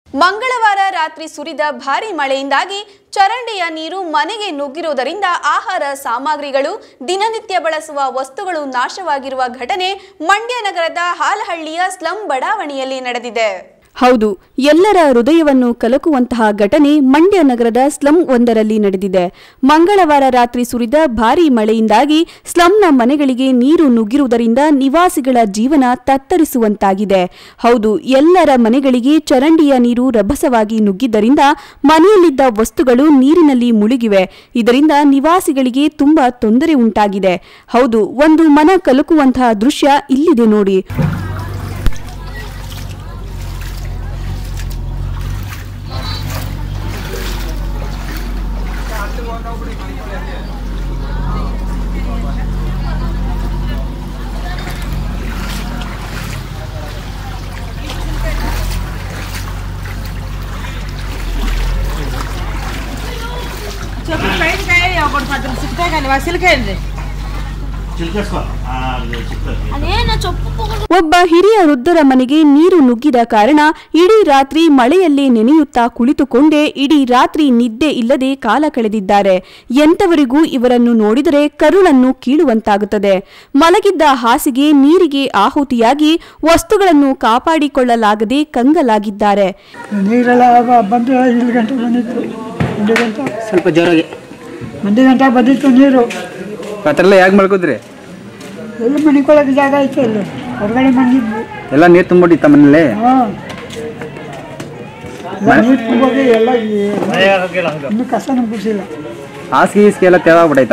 ಮಂಗಳವಾರ ರಾತ್ರಿ ಸುರಿದ ಭಾರಿ ಮಳೆಯಿಂದಾಗಿ ಚರಂಡಿಯ ನೀರು ಮನೆಗೆ ನುಗ್ಗಿರುವುದರಿಂದ ಆಹಾರ ಸಾಮಗ್ರಿಗಳು ದಿನನಿತ್ಯ ಬಳಸುವ ವಸ್ತುಗಳು ನಾಶವಾಗಿರುವ ಘಟನೆ ಮಂಡ್ಯ ನಗರದ ಹಾಲಹಳ್ಳಿಯ ಸ್ಲಂ ಬಡಾವಣೆಯಲ್ಲಿ ನಡೆದಿದೆ ಹೌದು ಎಲ್ಲರ ಹೃದಯವನ್ನು ಕಲಕುವಂತಹ ಘಟನೆ ಮಂಡ್ಯ ನಗರದ ಸ್ಲಂ ಒಂದರಲ್ಲಿ ನಡೆದಿದೆ ಮಂಗಳವಾರ ರಾತ್ರಿ ಸುರಿದ ಭಾರೀ ಮಳೆಯಿಂದಾಗಿ ಸ್ಲಂನ ಮನೆಗಳಿಗೆ ನೀರು ನುಗ್ಗಿರುವುದರಿಂದ ನಿವಾಸಿಗಳ ಜೀವನ ತತ್ತರಿಸುವಂತಾಗಿದೆ ಹೌದು ಎಲ್ಲರ ಮನೆಗಳಿಗೆ ಚರಂಡಿಯ ನೀರು ರಭಸವಾಗಿ ನುಗ್ಗಿದ್ದರಿಂದ ಮನೆಯಲ್ಲಿದ್ದ ವಸ್ತುಗಳು ನೀರಿನಲ್ಲಿ ಮುಳುಗಿವೆ ಇದರಿಂದ ನಿವಾಸಿಗಳಿಗೆ ತುಂಬಾ ತೊಂದರೆ ಉಂಟಾಗಿದೆ ಹೌದು ಒಂದು ಮನ ಕಲಕುವಂತಹ ದೃಶ್ಯ ಇಲ್ಲಿದೆ ನೋಡಿ చెప్పు బయటకాయ ఒకటి పద్దెనిమిది సిక్తే కానీ వసిలికాయండి చిలికేసుకో ఆ, అది చెప్తాను ಒಬ್ಬ ಹಿರಿಯ ವೃದ್ಧರ ಮನೆಗೆ ನೀರು ನುಗ್ಗಿದ ಕಾರಣ ಇಡೀ ರಾತ್ರಿ ಮಳೆಯಲ್ಲೇ ನೆನೆಯುತ್ತಾ ಕುಳಿತುಕೊಂಡೇ ಇಡೀ ರಾತ್ರಿ ನಿದ್ದೆ ಇಲ್ಲದೆ ಕಾಲ ಕಳೆದಿದ್ದಾರೆ ಎಂತವರಿಗೂ ಇವರನ್ನು ನೋಡಿದರೆ ಕರುಳನ್ನು ಕೀಳುವಂತಾಗುತ್ತದೆ ಮಲಗಿದ್ದ ಹಾಸಿಗೆ ನೀರಿಗೆ ಆಹುತಿಯಾಗಿ ವಸ್ತುಗಳನ್ನು ಕಾಪಾಡಿಕೊಳ್ಳಲಾಗದೆ ಕಂಗಲಾಗಿದ್ದಾರೆ ನೀರೆಲ್ಲ ಬ- ಬಂದು ಇಲ್ಲಿ ಗಂಟೆ ಬಂದಿತ್ತು ಒಂದು ಗಂಟೆ ಸ್ವಲ್ಪ ಜೋರಾಗಿ ಒಂದು ಗಂಟೆ ಬಂದಿತ್ತು ನೀರು ರಾತ್ರೆಲ್ಲ ಹೇಗೆ ಮಲ್ಕೋದ್ರಿ ಎಲ್ಲಿ ಮನಿಕೊಳ್ಳೋಕೆ ಜಾಗ ಐತೆ ಇಲ್ಲಿ ಹೊರಗಡೆ ಮನಿದ್ವಿ ಎಲ್ಲ ನೀರು ತುಂಬಿಟ್ಟಿತ್ತ ಮನೇಲಿ ಹಾಂ ನೀರು ತುಂಬೋಗಿ ಎಲ್ಲ ಈ- ಇನ್ನೂ ಕಸನೂ ಬಿಡಿಸಿಲ್ಲ ಹಾಸಿಗೆ ಗೀಸಿಗೆ ಎಲ್ಲ ತೆಳಾಗ್ಬಿಟ್ಟೈತಾ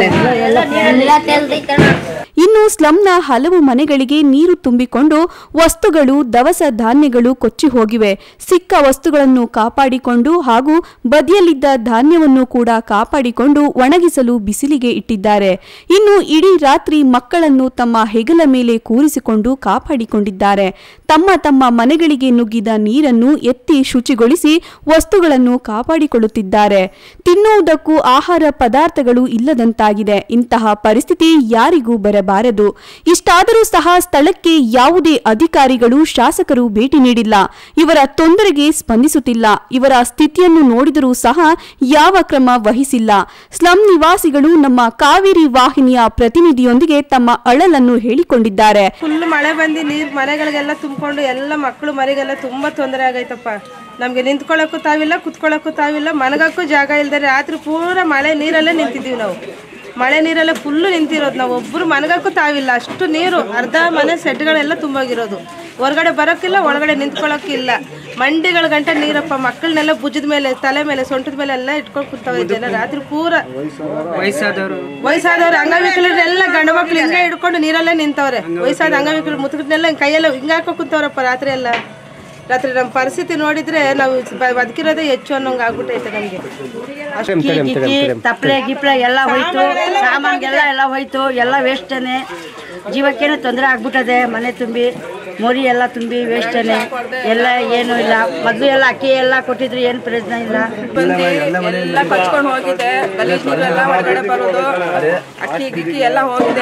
ಇನ್ನು ಸ್ಲಂನ ಹಲವು ಮನೆಗಳಿಗೆ ನೀರು ತುಂಬಿಕೊಂಡು ವಸ್ತುಗಳು ದವಸ ಧಾನ್ಯಗಳು ಕೊಚ್ಚಿ ಹೋಗಿವೆ ಸಿಕ್ಕ ವಸ್ತುಗಳನ್ನು ಕಾಪಾಡಿಕೊಂಡು ಹಾಗೂ ಬದಿಯಲ್ಲಿದ್ದ ಧಾನ್ಯವನ್ನು ಕೂಡ ಕಾಪಾಡಿಕೊಂಡು ಒಣಗಿಸಲು ಬಿಸಿಲಿಗೆ ಇಟ್ಟಿದ್ದಾರೆ ಇನ್ನು ಇಡೀ ರಾತ್ರಿ ಮಕ್ಕಳನ್ನು ತಮ್ಮ ಹೆಗಲ ಮೇಲೆ ಕೂರಿಸಿಕೊಂಡು ಕಾಪಾಡಿಕೊಂಡಿದ್ದಾರೆ ತಮ್ಮ ತಮ್ಮ ಮನೆಗಳಿಗೆ ನುಗ್ಗಿದ ನೀರನ್ನು ಎತ್ತಿ ಶುಚಿಗೊಳಿಸಿ ವಸ್ತುಗಳನ್ನು ಕಾಪಾಡಿಕೊಳ್ಳುತ್ತಿದ್ದಾರೆ ತಿನ್ನುವುದಕ್ಕೂ ಆಹಾರ ಪದಾರ್ಥಗಳು ಇಲ್ಲದಂತಾಗಿದೆ ಇಂತಹ ಪರಿಸ್ಥಿತಿ ಯಾರಿಗೂ ಬರಬಾರದು ಇಷ್ಟಾದರೂ ಸಹ ಸ್ಥಳಕ್ಕೆ ಯಾವುದೇ ಅಧಿಕಾರಿಗಳು ಶಾಸಕರು ಭೇಟಿ ನೀಡಿಲ್ಲ ಇವರ ತೊಂದರೆಗೆ ಸ್ಪಂದಿಸುತ್ತಿಲ್ಲ ಇವರ ಸ್ಥಿತಿಯನ್ನು ನೋಡಿದರೂ ಸಹ ಯಾವ ಕ್ರಮ ವಹಿಸಿಲ್ಲ ಸ್ಲಂ ನಿವಾಸಿಗಳು ನಮ್ಮ ಕಾವೇರಿ ವಾಹಿನಿಯ ಪ್ರತಿನಿಧಿಯೊಂದಿಗೆ ತಮ್ಮ ಅಳಲನ್ನು ಹೇಳಿಕೊಂಡಿದ್ದಾರೆ ಫುಲ್ ಮಳೆ ಬಂದು ನೀರು ಮನೆಗಳಿಗೆಲ್ಲ ತುಂಬಿಕೊಂಡು ಎಲ್ಲ ಮಕ್ಕಳು ಮರಿಗೆಲ್ಲ ತುಂಬಾ ತೊಂದರೆ ಆಗೈತಪ್ಪ ನಮ್ಗೆ ನಿಂತ್ಕೊಳ್ಳೋಕ್ಕೂ ತಾವಿಲ್ಲ ಕುತ್ಕೊಳ್ಳೋಕ್ಕೂ ತಾವಿಲ್ಲ ಮನಗಕ್ಕೂ ಜಾಗ ಇಲ್ದರೆ ರಾತ್ರಿ ಪೂರ ಮಳೆ ನೀರಲ್ಲೇ ನಿಂತಿದ್ದೀವಿ ನಾವು ಮಳೆ ನೀರಲ್ಲೇ ಫುಲ್ಲು ನಿಂತಿರೋದು ನಾವು ಒಬ್ಬರು ಮನಗಕ್ಕೂ ತಾವಿಲ್ಲ ಅಷ್ಟು ನೀರು ಅರ್ಧ ಮನೆ ಸೆಡ್ಗಳೆಲ್ಲ ತುಂಬೋಗಿರೋದು ಹೊರಗಡೆ ಬರೋಕ್ಕಿಲ್ಲ ಒಳಗಡೆ ನಿಂತ್ಕೊಳ್ಳೋಕ್ಕಿಲ್ಲ ಮಂಡಿಗಳ ಗಂಟೆ ನೀರಪ್ಪ ಮಕ್ಕಳನ್ನೆಲ್ಲ ಭುಜದ ಮೇಲೆ ತಲೆ ಮೇಲೆ ಸೊಂಟದ ಮೇಲೆ ಎಲ್ಲ ಇಟ್ಕೊಂಡು ಕೂತಾವೆ ಜನ ರಾತ್ರಿ ಪೂರ ವಯಸ್ಸಾದವರು ವಯಸ್ಸಾದವ್ರು ಅಂಗವಿಕಲರು ಎಲ್ಲ ಗಂಡು ಮಕ್ಳು ಹಿಂಗೆ ಹಿಡ್ಕೊಂಡು ನೀರಲ್ಲೇ ನಿಂತವ್ರೆ ವಯಸ್ಸಾದ ಅಂಗವಿಕಲರು ಮುದುಕರನ್ನೆಲ್ಲ ಕೈಯೆಲ್ಲ ಹಿಂಗೆ ಹಾಕೋ ಕುಂತವ್ರಪ್ಪ ರಾತ್ರಿ ಎಲ್ಲ ರಾತ್ರಿ ನಮ್ಮ ಪರಿಸ್ಥಿತಿ ನೋಡಿದ್ರೆ ನಾವು ಬ- ಬದುಕಿರೋದೇ ಹೆಚ್ಚು ಅನ್ನೋಂಗೆ ಆಗ್ಬಿಟ್ಟೈತೆ ನಮಗೆ ತಪ್ಪಲೆ ಗಿಪ್ಲೆ ಎಲ್ಲ ಹೋಯ್ತು ಸಾಮಾನ್ಗೆಲ್ಲ ಎಲ್ಲ ಹೋಯ್ತು ಎಲ್ಲ ವೇಸ್ಟನೆ ಜೀವಕ್ಕೇನೆ ತೊಂದರೆ ಆಗ್ಬಿಟ್ಟದೆ ಮನೆ ತುಂಬಿ ಮೊರಿ ಎಲ್ಲ ತುಂಬಿ ವೇಸ್ಟನೆ ಎಲ್ಲ ಏನು ಇಲ್ಲ ಮೊದಲು ಎಲ್ಲ ಅಕ್ಕಿ ಎಲ್ಲ ಕೊಟ್ಟಿದ್ರು ಏನು ಪ್ರಯೋಜನ ಇಲ್ಲ ಎಲ್ಲ ಕಚ್ಕೊಂಡು ಹೋಗಿದೆ ಗಲೀಜ್ ನೀರೆಲ್ಲ ಹೊರಗಡೆ ಬರೋದು ಅಕ್ಕಿ ಗಿಕ್ಕಿ ಎಲ್ಲ ಹೋಗಿದೆ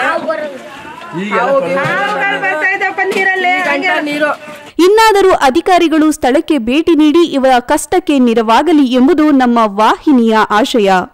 ಹಾವುಗಳು ಬರ್ತಾ ಇದ್ದಪ್ಪ ನೀರಲ್ಲಿ ಗಂಟ ನೀರು ಇನ್ನಾದರೂ ಅಧಿಕಾರಿಗಳು ಸ್ಥಳಕ್ಕೆ ಭೇಟಿ ನೀಡಿ ಇವರ ಕಷ್ಟಕ್ಕೆ ನೆರವಾಗಲಿ ಎಂಬುದು ನಮ್ಮ ವಾಹಿನಿಯ ಆಶಯ